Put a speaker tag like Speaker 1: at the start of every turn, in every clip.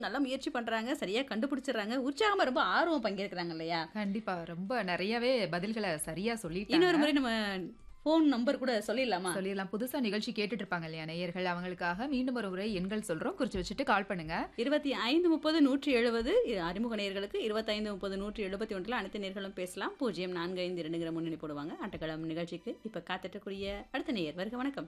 Speaker 1: நல்லா முயற்சி பண்றாங்க. சரியா கண்டுபிடிச்சிடுறாங்க. உற்சாகமா ரொம்ப ஆர்வமா பங்கேற்கிறாங்க இல்லையா?
Speaker 2: கண்டிப்பா. ரொம்ப நெறையவே பதில்கள சரியா சொல்லிட்டாங்க.
Speaker 1: இன்னொரு முறை நம்ம ஃபோன் நம்பர் கூட சொல்லிடலாமா?
Speaker 2: சொல்லிடலாம். புதுசா நிகழ்ச்சி கேட்டுட்டு இருப்பாங்க இல்லையா நேயர்கள், அவங்களுக்காக மீண்டும் ஒரு முறை எண்கள் சொல்றோம். குறிச்சு வச்சுட்டு கால் பண்ணுங்க.
Speaker 1: 25 30 170 அறிமுக நேயர்களுக்கு 25 30 171 அனைத்து நேயர்களும் பேசலாம். 0452ங்கிற முன்னணி போடுவாங்க. ஆட்டக்களம் நிகழ்ச்சிக்கு இப்ப காத்துட்டுக்கூடிய அடுத்த நேயர் வருக வணக்கம்.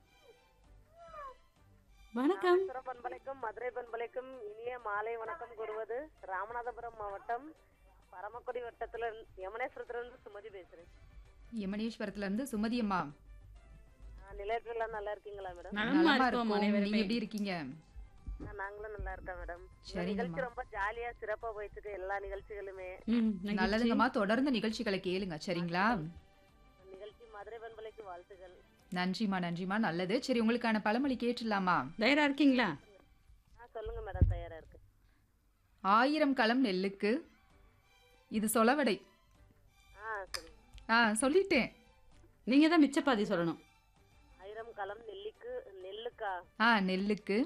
Speaker 1: வணக்கம்.
Speaker 3: ராமேஸ்வரம் பண்பலைக்கும் மதுரை பண்பலைக்கும் இனிய மாலை வணக்கம் கூறுவது ராமநாதபுரம் மாவட்டம் பரமக்குடி வட்டத்துல இருந்து- யமுனேஸ்வரத்துல இருந்து சுமதி பேசுறேன்
Speaker 2: யமனேஸ்வரத்துல இருந்து சுமதி அம்மா.
Speaker 3: ஆ, நிலையத்துல எல்லாம் நல்லா இருக்கீங்களா மேடம்
Speaker 1: நலமா
Speaker 2: நலமா
Speaker 1: இருக்கோம்
Speaker 2: இருக்கோம். நீங்க
Speaker 1: அனைவருமே.
Speaker 2: எப்படி இருக்கீங்க?
Speaker 3: ஆ, நாங்களும் நல்லா இருக்கோம் மேடம் இந்த
Speaker 2: சரிங்கம்மா.
Speaker 3: நிகழ்ச்சி ரொம்ப ஜாலியா சிறப்பா போயிட்டு இருக்கு எல்லா நிகழ்ச்சிகளுமே
Speaker 1: ம், மகிழ்ச்சி.
Speaker 2: நல்லதுங்கம்மா. தொடர்ந்து நிகழ்ச்சிகளை கேளுங்க. சரிங்களா?
Speaker 3: நிகழ்ச்சி மதுரை பண்பலைக்கு வாழ்த்துகள்
Speaker 2: நன்றிம்மா, நன்றிம்மா. நல்லது. சரி உங்களுக்கான பழமொழி கேட்டுடலாமா?
Speaker 1: தயாரா இருக்கீங்களா?
Speaker 3: ஆ சொல்லுங்க மேடம் தயாரா இருக்கு
Speaker 2: ஆயிரம் களம் நெல்லுக்கு இது சொலவடை.
Speaker 3: ஆ சொல்லுங்க
Speaker 2: ஆ சொல்லிட்டேன்.
Speaker 1: நீங்க தான் மிச்ச பாதி சொல்லணும்.
Speaker 3: ஆயிரம் களம் நெல்லிக்கு நெல்லுக்கா
Speaker 2: ஆ நெல்லுக்கு.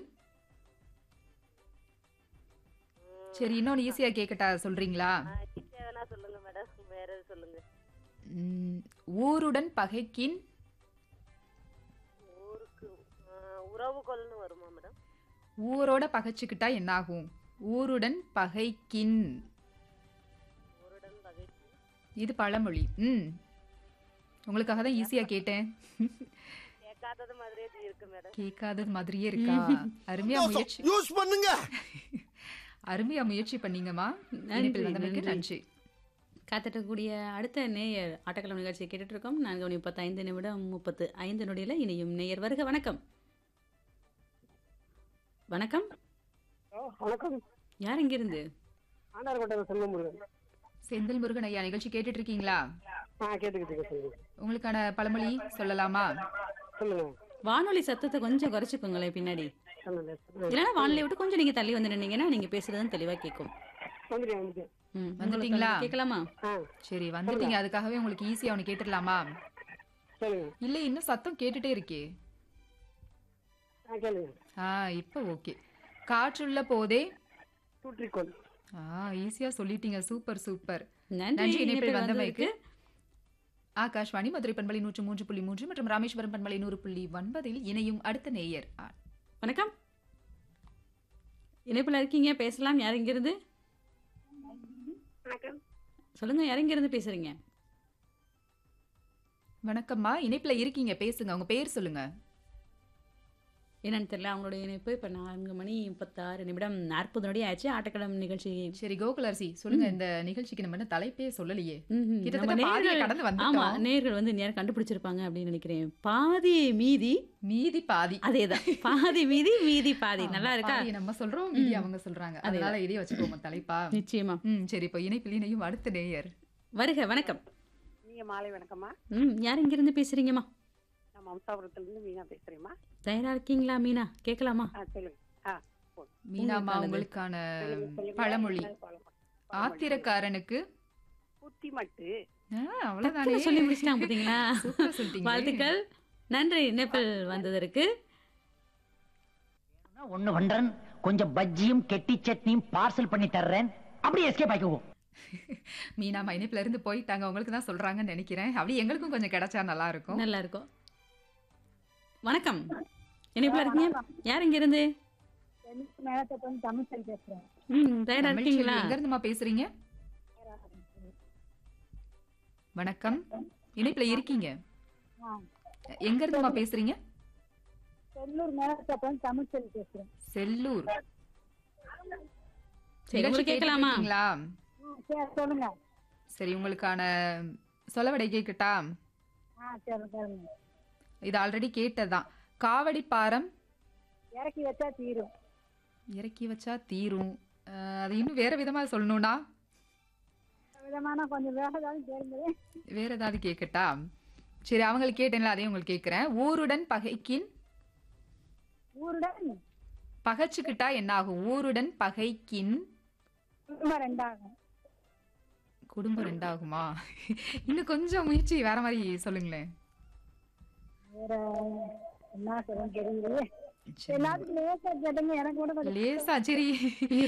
Speaker 3: ம்,
Speaker 2: சரி இன்னொன்னு ஈஸியா கேக்கட்டா சொல்றீங்களா?
Speaker 3: ஆ, ஈஸியா வேணா சொல்லுங்க மேடம் வேற எது சொல்லுங்க
Speaker 2: ம், ஊருடன் பகைக்கின்
Speaker 3: ஊருக்கு ஆ, உறவுகள்னு வருமா மேடம்
Speaker 2: ஊரோட பகைச்சுக்கிட்டா என்னாகும்? ஊருடன் பகைக்கின்
Speaker 3: ஊருடன் பகைக்கு
Speaker 2: இது பழமொழி. ம் உங்களுக்காக தான் ஈஸியா கேட்டேன்.
Speaker 3: கேட்காதது மாதிரியே இது இருக்கு மேடம்
Speaker 2: கேட்காதது மாதிரியே இருக்கா? அருமையா முயற்சி
Speaker 4: யூஸ் பண்ணுங்க
Speaker 2: அருமையா முயற்சி பண்ணீங்கம்மா.
Speaker 1: நன்றி,
Speaker 2: இணைப்பில் வந்தமைக்கு
Speaker 1: நன்றி.
Speaker 2: நன்றி.
Speaker 1: காத்துட்டக்கூடிய அடுத்த நேயர் ஆட்டக்களம் நிகழ்ச்சியை கேட்டுட்டு இருக்கோம். நான்கு மணி முப்பத்தைந்து நிமிடம் முப்பத்து ஐந்து நொடியில இனியும் நேயர் வருக வணக்கம். வணக்கம்.
Speaker 5: வணக்கம்
Speaker 1: யார் இங்கிருந்து?
Speaker 5: ஆண்டார்கோட்டை செல்வமுருகன்
Speaker 2: செந்தில் முருகன் ஐயா நிகழ்ச்சி கேட்டுட்டு இருக்கீங்களா?
Speaker 5: ஆ கேட்டுக்கிட்டு சொல்லுங்க
Speaker 2: உங்களுக்கான பழமொழி சொல்லலாமா?
Speaker 5: சொல்லுங்க
Speaker 1: வானொலி சத்தத்தை கொஞ்சம் குறைச்சிக்கோங்களேன் பின்னாடி.
Speaker 5: சொல்லுங்க
Speaker 1: இல்லைன்னா வானொலியை விட்டு கொஞ்சம் நீங்க தள்ளி வந்து நின்னீங்கன்னா நீங்க பேசுறதும் தெளிவா கேட்கும்.
Speaker 5: வந்துட்டேன் வந்துட்டேன்
Speaker 1: ம்,
Speaker 2: வந்துட்டீங்களா?
Speaker 1: உங்களுக்கு கேட்கலாமா?
Speaker 5: ஆ
Speaker 2: சரி வந்துட்டீங்க அதுக்காகவே உங்களுக்கு ஈஸியா ஒன்று கேட்டுடலாமா?
Speaker 5: சொல்லுங்க
Speaker 2: இல்ல இன்னும் சத்தம் கேட்டுட்டே இருக்கே.
Speaker 5: ஆ கேளுங்க
Speaker 2: ஆ இப்போ ஓகே. காற்றுள்ள போதே
Speaker 5: தூற்றிக்கொள்
Speaker 2: ஆ ஈஸியா சொல்லிட்டீங்க. Super super.
Speaker 1: நன்றி
Speaker 2: நன்றி இணைப்பில்
Speaker 1: இணைப்பில்
Speaker 2: வந்தமைக்கு.
Speaker 1: வந்ததுக்கு.
Speaker 2: ஆகாஷ்வாணி மதுரை பண்பலை நூற்று மூன்று புள்ளி மூன்று மற்றும் ராமேஸ்வரம் பண்பலை நூறு புள்ளி ஒன்பதில் இணையும் அடுத்த நேயர் ஆ,
Speaker 1: வணக்கம். இணைப்புல இருக்கீங்க பேசலாம் யார் இங்கிருந்து?
Speaker 3: வணக்கம்
Speaker 1: சொல்லுங்க யார் இங்கிருந்து பேசுறீங்க?
Speaker 2: வணக்கம்மா இணைப்புல இருக்கீங்க பேசுங்க உங்க பேர் சொல்லுங்க
Speaker 1: என்னன்னு தெரியல அவங்களுடைய இணைப்பு இப்போ நான்கு மணி முப்பத்தாறு நிமிடம் நாற்பது நொடி ஆயிடுச்சு ஆட்டக்களம் நிகழ்ச்சி
Speaker 2: சரி கோகுலரசி சொல்லுங்க இந்த நிகழ்ச்சிக்கு நம்ம என்ன தலைப்பே சொல்லலையே
Speaker 1: ம்ஹும்.
Speaker 2: கிட்டத்தட்ட
Speaker 1: நம்ம
Speaker 2: பாதியை
Speaker 1: நேயர்கள்
Speaker 2: கடந்து
Speaker 1: ஆமா
Speaker 2: வந்துட்டோம்
Speaker 1: நேர்கள் வந்து நேரம் கண்டுபிடிச்சிருப்பாங்க அப்படின்னு நினைக்கிறேன் பாதி மீதி
Speaker 2: மீதி பாதி
Speaker 1: அதேதான் பாதி மீதி மீதி பாதி நல்லா இருக்கா
Speaker 2: பாதியை நம்ம சொல்றோம் மீதி அவங்க சொல்றாங்க அதனால இதையே வச்சுக்கோங்க தலைப்பா
Speaker 1: நிச்சயமா
Speaker 2: ம் சரி இப்போ இணைப்பில் இணையும் அடுத்த நேயர்
Speaker 1: வருக வணக்கம்
Speaker 3: நீங்க மாலை வணக்கம்மா
Speaker 1: ம் யார் இங்கிருந்து பேசுறீங்கம்மா
Speaker 3: நான் மம்சாபுரத்துல இருந்து மீனா பேசுறேம்மா
Speaker 1: தயாரா இருக்கீங்களா மீனா கேட்கலாமா
Speaker 3: ஆ சொல்லுங்க ஆ
Speaker 2: மீனாமா
Speaker 1: உங்களுக்கானது.
Speaker 2: உங்களுக்கான பழமொழி ஆத்திரக்காரனுக்கு
Speaker 3: புத்தி மட்டு
Speaker 2: ஆ, அவ்வளவுதானே
Speaker 1: டக்குனு சொல்லி முடிச்சிட்டாங்க பாத்தீங்களா
Speaker 2: சூப்பரா சொல்லிட்டீங்க
Speaker 1: வாழ்த்துக்கள் நன்றி இணைப்பில் வந்ததற்கு
Speaker 6: ஒண்ணு பண்றேன் கொஞ்சம் பஜ்ஜியும் கெட்டி சட்னியும் பார்சல் பண்ணி தர்றேன் அப்படியே எஸ்கேப் ஆக்கிக்குவோம்
Speaker 2: மீனாமா இணைப்புல இருந்து போயிட்டாங்க உங்களுக்கு தான் சொல்றாங்கன்னு நினைக்கிறேன் அப்படி எங்களுக்கும் கொஞ்சம் கிடைச்சா நல்லா இருக்கும்
Speaker 1: நல்லா இருக்கும் வணக்கம் இணைப்பில் இருக்கீங்க யார் இங்க இருந்து
Speaker 5: தமிழ் பேசுறேன்
Speaker 1: ம் தயாரா
Speaker 2: தமிழ்ச்செல்வி,
Speaker 1: இருக்கீங்களா
Speaker 2: எங்க இருந்துமா பேசுறீங்க வணக்கம் இணைப்புல இருக்கீங்க எங்க இருந்துமா பேசுறீங்க
Speaker 5: செல்லூர் மேலத்தப்பன் தமிழ் செல்வி பேசுறேன்
Speaker 2: செல்லூர்
Speaker 1: சரி
Speaker 2: நிகழ்ச்சி
Speaker 1: உங்களுக்கு கேட்கலாமா
Speaker 2: கேட்டுட்டு இருக்கீங்களா?
Speaker 5: சரி சொல்லுங்க
Speaker 2: சரி உங்களுக்கான சொலவடை கேட்கட்டா
Speaker 5: ஆ சரி கேளுங்க
Speaker 2: இது ஆல்ரெடி கேட்டதுதான் காவடி பாரம்
Speaker 5: இறக்கி வச்சா தீரும்
Speaker 2: இறக்கி வச்சா தீரும் அஹ், அது இன்னும் வேற விதமா சொல்லணும்னா
Speaker 5: விதமான கொஞ்சம் வேக தான் கேளுங்க
Speaker 2: வேற ஏதாவது கேட்கட்டா சரி அவங்களுக்கு கேட்டேன்ல அதையும் உங்களுக்கு கேட்கிறேன் ஊருடன் பகைக்கின்
Speaker 5: ஊருடன்
Speaker 2: பகைச்சுக்கிட்டா என்ன ஆகும் ஊருடன் பகைக்கின்
Speaker 5: குடும்பம் ரெண்டாகும்
Speaker 2: குடும்பம் ரெண்டாகுமா இன்னும் கொஞ்சம் முயற்சி வேற மாதிரி சொல்லுங்களேன்
Speaker 5: வேற என்ன சொல்ல தெரியலையே எல்லாத்துக்கும் லேசா கேட்டீங்க எனக்கு கூட கொஞ்சம்
Speaker 2: லேசா சரி